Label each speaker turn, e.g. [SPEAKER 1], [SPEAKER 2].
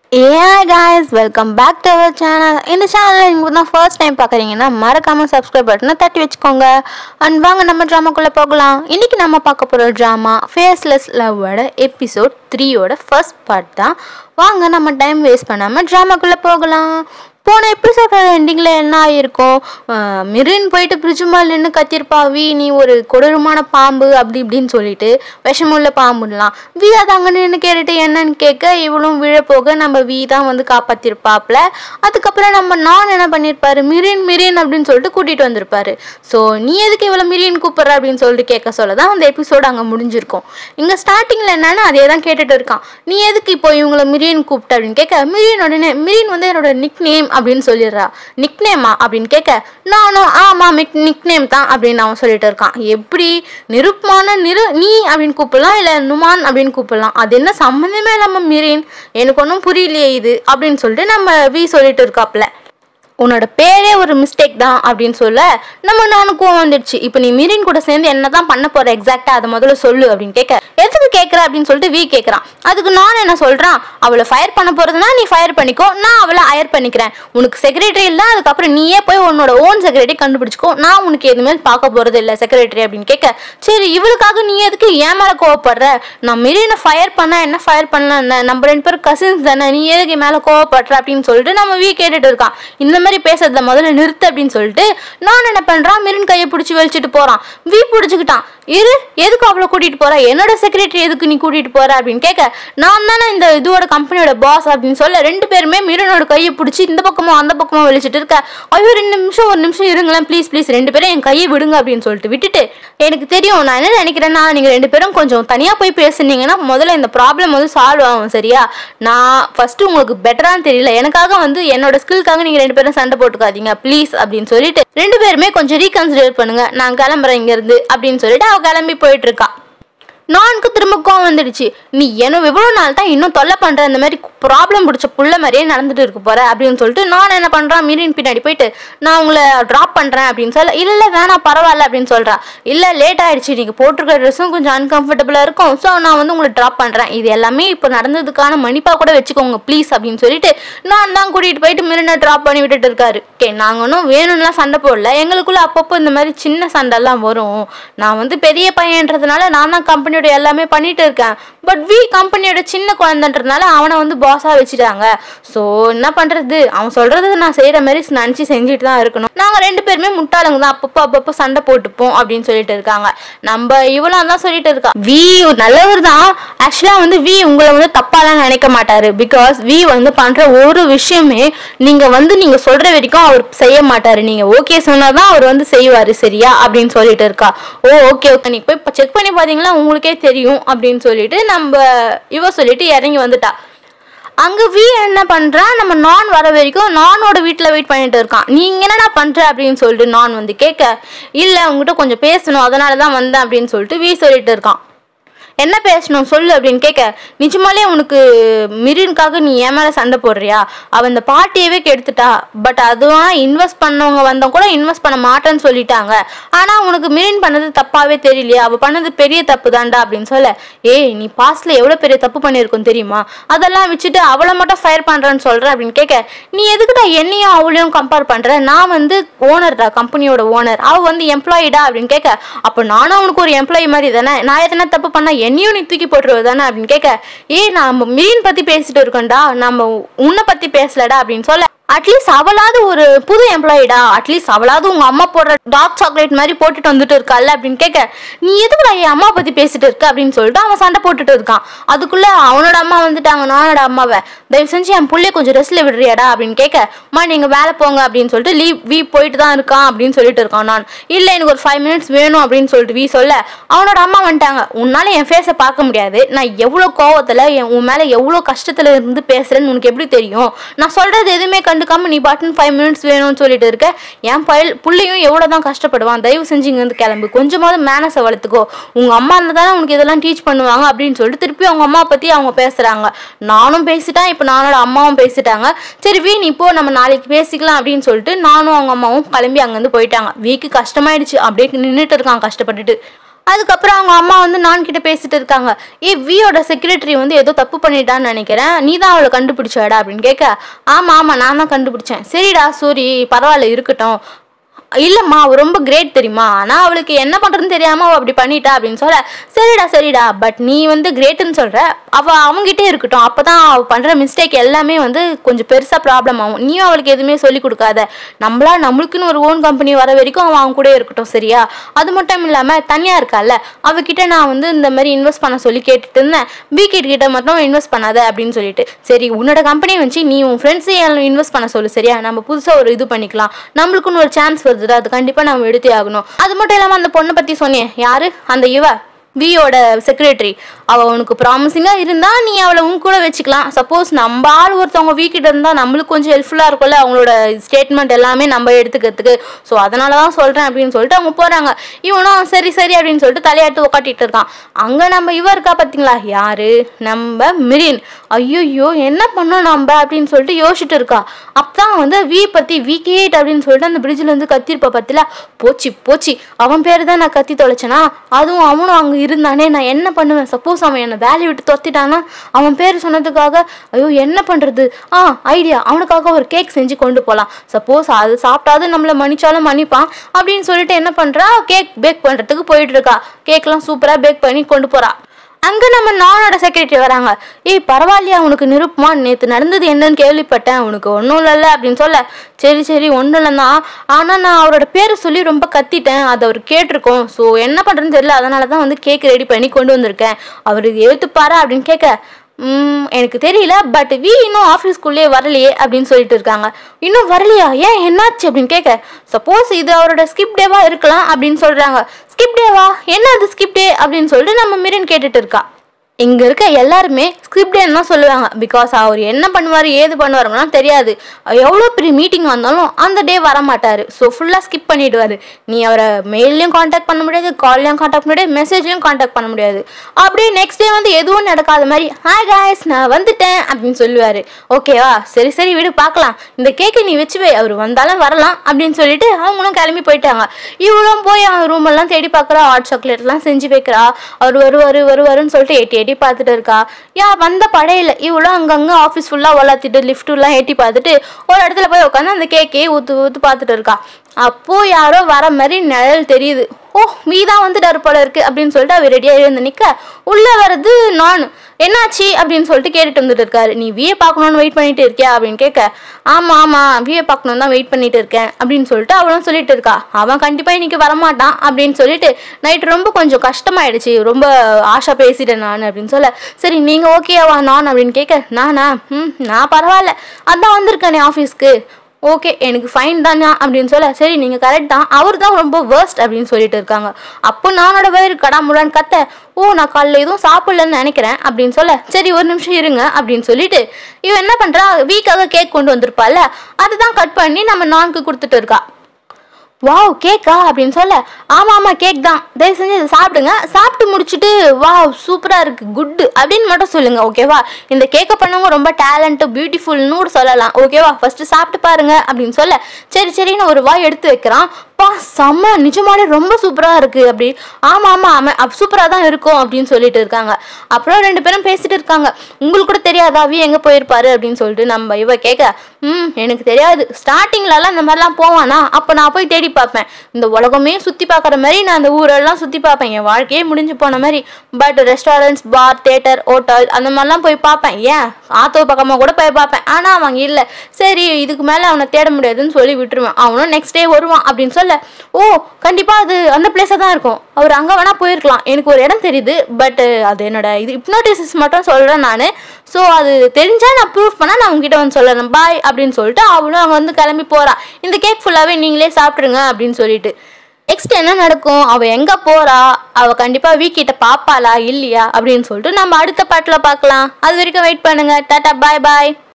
[SPEAKER 1] ஏன் guys welcome back to our channel இந்த சேனலில் நீங்கள் தான் ஃபர்ஸ்ட் டைம் பார்க்குறீங்கன்னா மறக்காமல் சப்ஸ்கிரைப் பட்டனை தட்டி வச்சுக்கோங்க அண்ட் வாங்க நம்ம ட்ராமாக்குள்ளே போகலாம் இன்றைக்கி நம்ம பார்க்க போகிற ட்ராமா ஃபேஸ்லெஸ் லவ்வோட எபிசோட் த்ரீயோட ஃபர்ஸ்ட் பார்ட் தான் வாங்க நம்ம டைம் வேஸ்ட் பண்ணாமல் ட்ராமாக்குள்ளே போகலாம் போன எபிசோட எண்டிங்கில் என்ன ஆகிருக்கும் ஆஹ் மிரின் போயிட்டு பிரிட்ஜு மேலே நின்று கத்திருப்பா வி நீ ஒரு கொடூரமான பாம்பு அப்படி இப்படின்னு சொல்லிட்டு விஷமுள்ள பாம்புலாம் வி அதை அங்கே நின்று கேட்டுட்டு என்னன்னு கேட்க இவளும் விழ போக நம்ம வி தான் வந்து காப்பாற்றிருப்பாப்ல அதுக்கப்புறம் நம்ம நான் என்ன பண்ணியிருப்பாரு மிரின் மிரின் அப்படின்னு சொல்லிட்டு கூட்டிகிட்டு வந்திருப்பாரு ஸோ நீ எதுக்கு இவ்வளோ மிரின் கூப்பிட்ற அப்படின்னு சொல்லிட்டு கேட்க சொல்ல தான் அந்த எபிசோடு அங்கே முடிஞ்சிருக்கும் இங்கே ஸ்டார்டிங்கில் என்னன்னா அதே தான் கேட்டுட்டு இருக்கான் நீ எதுக்கு இப்போ இவங்கள மிரியன் கூப்பிட்ட அப்படின்னு கேட்க மிரியன் உடனே மிரியன் வந்து என்னோட நிக் நேம் அப்படின்னு சொல்லிடுறா நிக் நேமா அப்படின்னு கேட்க நானும் ஆமாம் மிக் நிக் நேம் தான் அப்படின்னு அவன் சொல்லிட்டு இருக்கான் எப்படி நிருப்மான நிரு நீ அப்படின்னு கூப்பிடலாம் இல்லை நுமான் அப்படின்னு கூப்பிடலாம் அது என்ன சம்மந்தமே இல்லாமல் மிரியன் எனக்கு ஒன்றும் புரியலையே இது அப்படின்னு சொல்லிட்டு நம்ம வி சொல்லிட்டு இருக்காப்ல உன்னோட பேரே ஒரு மிஸ்டேக் தான் அப்படின்னு சொல்ல நம்ம நானும் கோவம் வந்துடுச்சு இப்போ நீ மீரின் கூட சேர்ந்து என்ன தான் பண்ண போற எக்ஸாக்டா அதை முதல்ல சொல்லு அப்படின்னு கேட்க எதுக்கு கேட்குற அப்படின்னு சொல்லிட்டு வி கேட்குறான் அதுக்கு நான் என்ன சொல்றான் அவளை ஃபயர் பண்ண போறதுனா நீ ஃபயர் பண்ணிக்கோ நான் அவளை ஹயர் பண்ணிக்கிறேன் உனக்கு செக்ரட்டரி இல்லை அதுக்கப்புறம் நீயே போய் உன்னோட ஓன் செக்ரட்டரி கண்டுபிடிச்சிக்கோ நான் உனக்கு எதுவுமே பார்க்க போறது இல்லை செக்ரட்டரி அப்படின்னு கேட்க சரி இவளுக்காக நீ எதுக்கு ஏன் மேலே கோவப்படுற நான் மீறின ஃபயர் பண்ண என்ன ஃபயர் பண்ண என்ன நம்ம ரெண்டு பேரும் கசின்ஸ் தானே நீ எதுக்கு என் மேலே கோவப்படுற அப்படின்னு சொல்லிட்டு நம்ம வி கேட்டுட்டு இருக்கான் இந்த மாதிரி பேசுறத முதல்ல நிறுத்து அப்படின்னு சொல்லிட்டு நான் என்ன பண்றான் மிரின் கையை பிடிச்சி வெளிச்சிட்டு போறான் வி பிடிச்சிக்கிட்டான் இரு எதுக்கு அவ்வளோ கூட்டிட்டு போற என்னோட செக்ரட்டரி எதுக்கு நீ கூட்டிட்டு போற அப்படின்னு கேட்க நான் தானே இந்த இதோட கம்பெனியோட பாஸ் அப்படின்னு சொல்ல ரெண்டு பேருமே மிரனோட கையை பிடிச்சி இந்த பக்கமும் அந்த பக்கமும் வெளிச்சிட்டு இருக்க ஐயோ ரெண்டு நிமிஷம் ஒரு நிமிஷம் இருங்களேன் ப்ளீஸ் ப்ளீஸ் ரெண்டு பேரும் என் கையை விடுங்க அப்படின்னு சொல்லிட்டு விட்டுட்டு எனக்கு தெரியும் நான் என்ன நினைக்கிறேன்னா நீங்க ரெண்டு பேரும் கொஞ்சம் தனியா போய் பேசுனீங்கன்னா முதல்ல இந்த ப்ராப்ளம் வந்து சால்வ் ஆகும் சரியா நான் ஃபர்ஸ்ட் உங்களுக்கு பெட்டரான்னு தெரியல எனக்காக வந்து என்னோட ஸ்கில்காக நீங்க ரெண்டு பேரும் சண்டை போட்டுக்காதீங்க ப்ளீஸ் அப்படின்னு சொல்லிட்டு ரெண்டு பேருமே கொஞ்சம் ரீகன்சிடர் பண்ணுங்க நான் கிளம்புறேன் இங்க இருந்து அப்படின்னு சொல்லிட்டு அவ கிளம்பி போயிட்டு இருக்கா நானுக்கு திரும்ப கோவம் வந்துடுச்சு நீ என்ன இவ்வளோ நாள் தான் இன்னும் தொல்லை பண்ற இந்த மாதிரி ப்ராப்ளம் பிடிச்ச புள்ள மாதிரியே நடந்துட்டு இருக்க போற அப்படின்னு சொல்லிட்டு நான் என்ன பண்றேன் மீறின் பின்னாடி போயிட்டு நான் உங்களை ட்ராப் பண்றேன் அப்படின்னு சொல்ல இல்ல இல்ல வேணாம் பரவாயில்ல அப்படின்னு சொல்றா இல்ல லேட் ஆயிடுச்சு நீங்க போட்டிருக்க ட்ரெஸ்ஸும் கொஞ்சம் அன்கம்ஃபர்டபுளா இருக்கும் ஸோ நான் வந்து உங்களை ட்ராப் பண்றேன் இது எல்லாமே இப்போ நடந்ததுக்கான மன்னிப்பா கூட வச்சுக்கோங்க ப்ளீஸ் அப்படின்னு சொல்லிட்டு நான் தான் கூட்டிட்டு போயிட்டு மிரினை ட்ராப் பண்ணி விட்டுட்டு இருக்காரு ஓகே நாங்க ஒன்றும் வேணும்லாம் சண்டை போடல எங்களுக்குள்ள அப்பப்போ இந்த மாதிரி சின்ன சண்டைலாம் வரும் நான் வந்து பெரிய பையன்றதுனால நான் தான் கம்பெனியோட எல்லாமே பண்ணிட்டு இருக்கேன் பட் வி கம்பெனியோட சின்ன குழந்தைன்றதுனால அவனை வந்து பாஸாக வச்சுட்டாங்க ஸோ என்ன பண்ணுறது அவன் சொல்கிறத நான் செய்கிற மாதிரி நினச்சி செஞ்சுட்டு தான் இருக்கணும் நாங்கள் ரெண்டு பேருமே முட்டாளுங்க தான் அப்பப்போ அப்பப்போ சண்டை போட்டுப்போம் அப்படின்னு சொல்லிட்டு இருக்காங்க நம்ம இவ்வளோ தான் சொல்லிட்டு இருக்கா வி நல்லவர் தான் ஆக்சுவலாக வந்து வி உங்களை வந்து தப்பாலாம் நினைக்க மாட்டாரு பிகாஸ் வி வந்து பண்ணுற ஒரு விஷயமே நீங்கள் வந்து நீங்கள் சொல்கிற வரைக்கும் அவர் செய்ய மாட்டாரு நீங்கள் ஓகே சொன்னால் தான் அவர் வந்து செய்வார் சரியா அப்படின்னு சொல்லிட்டு இருக்கா ஓ ஓகே ஓகே நீ போய் செக் பண்ணி பார்த்தீங்களா உங்களுக்கே தெரியும் அப்படின்னு சொல்லிட்டு நம்ம இவ சொல்லிட்டு இறங்கி வந்துட்டா அங்க வி என்ன பண்றான் நம்ம நான் வர வரைக்கும் நானோட வீட்டில் வெயிட் பண்ணிட்டு இருக்கான் நீங்க என்னடா பண்ற அப்படின்னு சொல்லிட்டு நான் வந்து கேட்க இல்ல உங்ககிட்ட கொஞ்சம் பேசணும் அதனால தான் வந்தேன் அப்படின்னு சொல்லிட்டு வி சொல்லிட்டு இருக்கான் என்ன பேசணும் சொல்லு அப்படின்னு கேட்க நிஜமாலே உனக்கு மிரினுக்காக நீ ஏன் மேலே சண்டை போடுறியா அவன் இந்த பார்ட்டியவே கெடுத்துட்டா பட் அதுவும் இன்வெஸ்ட் பண்ணவங்க வந்தவங்க கூட இன்வெஸ்ட் பண்ண மாட்டேன்னு சொல்லிட்டாங்க ஆனால் உனக்கு மிரின் பண்ணது தப்பாவே தெரியலையா அவள் பண்ணது பெரிய தப்பு தான்டா அப்படின்னு சொல்ல ஏய் நீ பாஸ்ட்ல எவ்வளோ பெரிய தப்பு பண்ணியிருக்கும் தெரியுமா அதெல்லாம் வச்சுட்டு அவளை மட்டும் ஃபயர் பண்ணுறேன்னு சொல்கிற அப்படின்னு கேட்க நீ எதுக்குடா என்னையும் அவளையும் கம்பேர் பண்ணுற நான் வந்து ஓனர்டா கம்பெனியோட ஓனர் அவள் வந்து எம்ப்ளாயிடா அப்படின்னு கேட்க அப்போ நானும் அவனுக்கு ஒரு எம்ப்ளாயி மாதிரி தானே நான் எத்தனை தப்பு பண்ணா என்னையும் நீ தூக்கி போட்டுருவ தானே அப்படின்னு கேட்க ஏய் நம்ம மீன் பத்தி பேசிட்டு இருக்கோம்டா நம்ம உன்னை பத்தி பேசலடா அப்படின்னு சொல்ல அட்லீஸ்ட் அவளாவது ஒரு புது எம்ப்ளாயிடா அட்லீஸ்ட் அவளாவது உங்க அம்மா போடுற டார்க் சாக்லேட் மாதிரி போட்டுட்டு வந்துட்டு இருக்கால அப்படின்னு கேட்க நீ எதுக்குடா என் அம்மா பத்தி பேசிட்டு இருக்க அப்படின்னு சொல்லிட்டு அவன் சண்டை போட்டுட்டு இருக்கான் அதுக்குள்ள அவனோட அம்மா வந்துட்டாங்க நானோட அம்மாவை தயவு செஞ்சு என் புள்ளைய கொஞ்சம் ரெஸ்ட்ல விடுறியாடா அப்படின்னு கேட்க அம்மா நீங்க வேலை போங்க அப்படின்னு சொல்லிட்டு லீவ் வீ போயிட்டு தான் இருக்கான் அப்படின்னு சொல்லிட்டு இருக்கான் நான் இல்ல எனக்கு ஒரு ஃபைவ் மினிட்ஸ் வேணும் அப்படின்னு சொல்லிட்டு வீ சொல்ல அவனோட அம்மா வந்துட்டாங்க உன்னால என் ஃபேஸை பார்க்க முடியாது நான் எவ்வளோ கோவத்துல என் உன் மேல எவ்வளோ கஷ்டத்துல இருந்து பேசுறேன்னு உனக்கு எப்படி தெரியும் நான் சொல்றது எதுவுமே கண்டுக்காம நீ பாட்டுன்னு ஃபைவ் மினிட்ஸ் வேணும்னு சொல்லிட்டு இருக்க என் பயல் புள்ளையும் எவ்வளோ தான் கஷ்டப்படுவான் தயவு செஞ்சு இங்க வந்து கிளம்பு கொஞ்சமாவது மேனஸை வளர்த்துக்கோ உங்க அம்மா இருந்தால் தானே உனக்கு இதெல்லாம் டீச் பண்ணுவாங்க அப்படின்னு சொல்லிட்டு திருப்பி அவங்க அம்மா பத்தி அவங்க பேசுறாங்க நானும் பேசிட்டேன் இப்போ நானோட அம்மாவும் பேசிட்டாங்க சரி வீ நீ இப்போ நம்ம நாளைக்கு பேசிக்கலாம் அப்படின்னு சொல்லிட்டு நானும் அவங்க அம்மாவும் கிளம்பி அங்கேருந்து போயிட்டாங்க வீக்கு கஷ்டமாயிடுச்சு அப்படியே நின்றுட்டு இருக்கான் கஷ்டப்பட்டுட்டு அதுக்கப்புறம் அவங்க அம்மா வந்து நான் கிட்ட பேசிட்டு இருக்காங்க ஏ வியோட செக்ரட்டரி வந்து ஏதோ தப்பு பண்ணிட்டான்னு நினைக்கிறேன் நீ தான் அவளை கண்டுபிடிச்சாடா அப்படின்னு கேட்க ஆமா ஆமா நான் தான் கண்டுபிடிச்சேன் சரிடா சூரி பரவாயில்ல இருக்கட்டும் இல்லைம்மா அவ ரொம்ப கிரேட் தெரியுமா ஆனால் அவளுக்கு என்ன பண்ணுறதுன்னு தெரியாமல் அவள் அப்படி பண்ணிட்டா அப்படின்னு சொல்ல சரிடா சரிடா பட் நீ வந்து கிரேட்டுன்னு சொல்கிற அவள் அவங்ககிட்டே இருக்கட்டும் அப்போ தான் அவள் பண்ணுற மிஸ்டேக் எல்லாமே வந்து கொஞ்சம் பெருசாக ப்ராப்ளம் ஆகும் நீயும் அவளுக்கு எதுவுமே சொல்லி கொடுக்காத நம்மளா நம்மளுக்குன்னு ஒரு ஓன் கம்பெனி வர வரைக்கும் அவன் அவங்க கூட இருக்கட்டும் சரியா அது மட்டும் இல்லாமல் தனியாக இருக்கால அவகிட்ட நான் வந்து இந்த மாதிரி இன்வெஸ்ட் பண்ண சொல்லி கேட்டுட்டு இருந்தேன் பிகேட் கிட்ட மட்டும் இன்வெஸ்ட் பண்ணாத அப்படின்னு சொல்லிட்டு சரி உன்னோட கம்பெனியை வச்சு நீ உன் ஃப்ரெண்ட்ஸையும் இன்வெஸ்ட் பண்ண சொல்லு சரியா நம்ம புதுசாக ஒரு இது பண்ணிக்கலாம் நம்மளுக்குன்னு ஒரு சான்ஸ் வருதுடா அது கண்டிப்பாக நம்ம எடுத்தே ஆகணும் அது மட்டும் இல்லாமல் அந்த பொண்ணை பற்றி சொன்னேன் யாரு அந்த இவ வியோட செக்ரட்டரி அவள் உனக்கு ப்ராமிசிங்காக இருந்தால் நீ அவளை உன் கூட வச்சுக்கலாம் சப்போஸ் நம்ம ஆள் ஒருத்தவங்க வீக்கிட்ட இருந்தால் நம்மளுக்கு கொஞ்சம் ஹெல்ப்ஃபுல்லாக இருக்கும்ல அவங்களோட ஸ்டேட்மெண்ட் எல்லாமே நம்ம எடுத்துக்கிறதுக்கு ஸோ அதனால தான் சொல்கிறேன் அப்படின்னு சொல்லிட்டு அவங்க போகிறாங்க இவனும் சரி சரி அப்படின்னு சொல்லிட்டு தலையாட்டு உக்காட்டிட்டு இருக்கான் அங்கே நம்ம இவ இருக்கா பார்த்தீங்களா யாரு நம்ம மிரின் ஐயோ என்ன பண்ணோம் நம்ம அப்படின்னு சொல்லிட்டு யோசிச்சுட்டு இருக்கா அப்பதான் வந்து வி பற்றி வி கேட் அப்படின்னு சொல்லிட்டு அந்த பிரிட்ஜில் இருந்து கத்திருப்பா பத்தில போச்சு போச்சு அவன் பேர் தான் நான் கத்தி தொலைச்சேனா அதுவும் அவனும் அங்கே இருந்தானே நான் என்ன பண்ணுவேன் சப்போஸ் அவன் என்னை வேலையை விட்டு தொத்திட்டானா அவன் பேர் சொன்னதுக்காக ஐயோ என்ன பண்ணுறது ஆ ஐடியா அவனுக்காக ஒரு கேக் செஞ்சு கொண்டு போகலாம் சப்போஸ் அது சாப்பிட்டாது நம்மளை மன்னிச்சாலும் மன்னிப்பான் அப்படின்னு சொல்லிட்டு என்ன பண்ணுறா கேக் பேக் பண்ணுறதுக்கு போயிட்டு இருக்கா கேக்லாம் சூப்பராக பேக் பண்ணி கொண்டு போகிறா அங்கே நம்ம நானோட செக்ரட்டரி வராங்க ஏய் பரவாயில்லையா உனக்கு நிருப்புமா நேற்று நடந்தது என்னன்னு கேள்விப்பட்டேன் உனக்கு ஒன்றும் இல்லைல்ல அப்படின்னு சொல்ல சரி சரி ஒன்றும் இல்லைன்னா ஆனால் நான் அவரோட பேரை சொல்லி ரொம்ப கத்திட்டேன் அதை அவர் கேட்டிருக்கோம் ஸோ என்ன பண்ணுறதுன்னு தெரியல அதனால தான் வந்து கேக் ரெடி பண்ணி கொண்டு வந்திருக்கேன் அவர் ஏற்றுப்பாரா அப்படின்னு கேட்க "ம், எனக்கு தெரியல பட் வி இன்னும் ஆஃபீஸ்க்குள்ளேயே வரலையே அப்படின்னு சொல்லிட்டு இருக்காங்க இன்னும் வரலையா ஏன் என்னாச்சு அப்படின்னு கேட்க சப்போஸ் இது அவரோட ஸ்கிப் டேவா இருக்கலாம் அப்படின்னு சொல்றாங்க ஸ்கிப் டேவா என்ன அது ஸ்கிப் டே அப்படின்னு சொல்லிட்டு நம்ம மிரன் கேட்டுட்டு இருக்கா இங்க இருக்க எல்லாருமே ஸ்கிரிப்ட் தான் சொல்லுவாங்க பிகாஸ் அவர் என்ன பண்ணுவார் ஏது பண்ணுவாருலாம் தெரியாது எவ்வளோ பெரிய மீட்டிங் வந்தாலும் அந்த டே வர மாட்டாரு ஸோ ஃபுல்லாக ஸ்கிப் பண்ணிடுவாரு நீ அவரை மெயிலையும் காண்டாக்ட் பண்ண முடியாது கால்லையும் காண்டாக்ட் பண்ண முடியாது மெசேஜ்லையும் காண்டாக்ட் பண்ண முடியாது அப்படியே நெக்ஸ்ட் டே வந்து எதுவும் நடக்காத மாதிரி ஹாய் காய்ஸ் நான் வந்துட்டேன் அப்படின்னு சொல்லுவார் ஓகேவா சரி சரி விடு பார்க்கலாம் இந்த கேக்கை நீ வச்சு வை அவர் வந்தாலும் வரலாம் அப்படின்னு சொல்லிட்டு அவங்களும் கிளம்பி போயிட்டாங்க இவளும் போய் அவன் ரூம் எல்லாம் தேடி பார்க்குறா ஹாட் சாக்லேட்லாம் செஞ்சு வைக்கிறா அவர் வருவார் வருவாருன்னு சொல்லிட்டு எட்டி எட்டி பார்த்துட்டு இருக்கா யா வந்த படையில இவளும் அங்கங்கே ஆஃபீஸ் ஃபுல்லாக வளர்த்திட்டு லிஃப்ட்டுலாம் எட்டி பார்த்துட்டு ஒரு இடத்துல போய் உட்காந்து அந்த கேக்கையே ஊற்று ஊற்று பார்த்துட்டு இருக்கா அப்போ யாரோ வர மாதிரி நிழல் தெரியுது ஓ மீ தான் வந்துட்டாரு போல இருக்கு அப்படின்னு சொல்லிட்டு அவர் ரெடியாக எழுந்து நிற்க உள்ளே வர்றது நான் என்னாச்சு அப்படின்னு சொல்லிட்டு கேட்டுட்டு வந்துட்டு இருக்காரு நீ விஏ பார்க்கணுன்னு வெயிட் பண்ணிட்டு இருக்கியா அப்படின்னு கேட்க ஆமா ஆமா விஏ பார்க்கணும் தான் வெயிட் பண்ணிட்டு இருக்கேன் அப்படின்னு சொல்லிட்டு அவளும் சொல்லிட்டு இருக்கா அவன் கண்டிப்பா இன்னைக்கு வரமாட்டான் அப்படின்னு சொல்லிட்டு நைட் ரொம்ப கொஞ்சம் கஷ்டமாயிடுச்சு ரொம்ப ஆஷா பேசிட்டேன் நான் அப்படின்னு சொல்ல சரி நீங்க ஓகேவா நான் அப்படின்னு கேட்க நானா ம் நான் பரவாயில்ல அதான் வந்திருக்கேனே ஆஃபீஸ்க்கு ஓகே எனக்கு ஃபைன் தானா அப்படின்னு சொல்ல சரி நீங்கள் கரெக்ட் தான் அவர் தான் ரொம்ப வேர்ஸ்ட் அப்படின்னு சொல்லிட்டு இருக்காங்க அப்போ நானோட வயிறு கடாமுடான்னு கத்த ஓ நான் காலைல எதுவும் சாப்பிடலன்னு நினைக்கிறேன் அப்படின்னு சொல்ல சரி ஒரு நிமிஷம் இருங்க அப்படின்னு சொல்லிட்டு இவன் என்ன பண்ணுறா வீக்காக கேக் கொண்டு வந்திருப்பால அதுதான் கட் பண்ணி நம்ம நான்கு கொடுத்துட்டு இருக்கா வாவ் கேக்கா அப்படின்னு சொல்ல ஆமாம் ஆமாம் கேக் தான் தயவு செஞ்சு இதை சாப்பிடுங்க சாப்பிட்டு முடிச்சுட்டு வாவ் சூப்பராக இருக்குது குட்டு அப்படின்னு மட்டும் சொல்லுங்கள் ஓகேவா இந்த கேக்கை பண்ணவங்க ரொம்ப டேலண்ட்டு பியூட்டிஃபுல்னு கூட சொல்லலாம் ஓகேவா ஃபஸ்ட்டு சாப்பிட்டு பாருங்க அப்படின்னு சொல்ல சரி சரின்னு ஒரு வாய் எடுத்து வைக்கிறான் பா செம்ம நிஜமாலே ரொம்ப சூப்பராக இருக்குது அப்படி ஆமாம் ஆமாம் ஆமாம் அப் சூப்பராக தான் இருக்கும் அப்படின்னு சொல்லிட்டு இருக்காங்க அப்புறம் ரெண்டு பேரும் பேசிட்டு இருக்காங்க உங்களுக்கு கூட தெரியாதா வி எங்கே போயிருப்பாரு அப்படின்னு சொல்லிட்டு நம்ம இவ கேட்க ம் எனக்கு தெரியாது ஸ்டார்டிங்லலாம் இந்த மாதிரிலாம் போவானா அப்போ நான் போய் தேடி பார்ப்பேன் இந்த உலகமே சுற்றி பார்க்குற மாதிரி நான் அந்த ஊரெல்லாம் சுற்றி பார்ப்பேன் என் வாழ்க்கையே முடிஞ்சு போன மாதிரி but restaurants bar theatre hotel அந்த மாதிரிலாம் போய் பார்ப்பேன் ஏன் ஆத்தோ பக்கமாக கூட போய் பார்ப்பேன் ஆனால் அவங்க இல்லை சரி இதுக்கு மேலே அவனை தேட முடியாதுன்னு சொல்லி விட்டுருவேன் அவனும் நெக்ஸ்ட் டே வருவான் அப்படின்னு சொல்ல ஓ கண்டிப்பாக அது அந்த பிளேஸாக தான் இருக்கும் அவர் அங்கே வேணால் போயிருக்கலாம் எனக்கு ஒரு இடம் தெரியுது பட் அது என்னோட இது ஹிப்னோட்டிசிஸ் மட்டும் சொல்கிறேன் நான் ஸோ அது தெரிஞ்சால் நான் ப்ரூஃப் பண்ணால் நான் உங்ககிட்ட வந்து சொல்லுறேன் பாய் அப்படின்னு சொல்லிட்டு அவளும் அங்கே வந்து கிளம்பி போறா இந்த கேக் ஃபுல்லாகவே நீங்களே சாப்பிட்ருங்க அப்படின்னு சொல்லிட்டு நெக்ஸ்ட் என்ன நடக்கும் அவள் எங்கே போறா அவள் கண்டிப்பாக வீக்கிட்ட பாப்பாளா இல்லையா அப்படின்னு சொல்லிட்டு நம்ம அடுத்த பாட்டில் பார்க்கலாம் அது வரைக்கும் வெயிட் பண்ணுங்க டாட்டா பாய் பாய்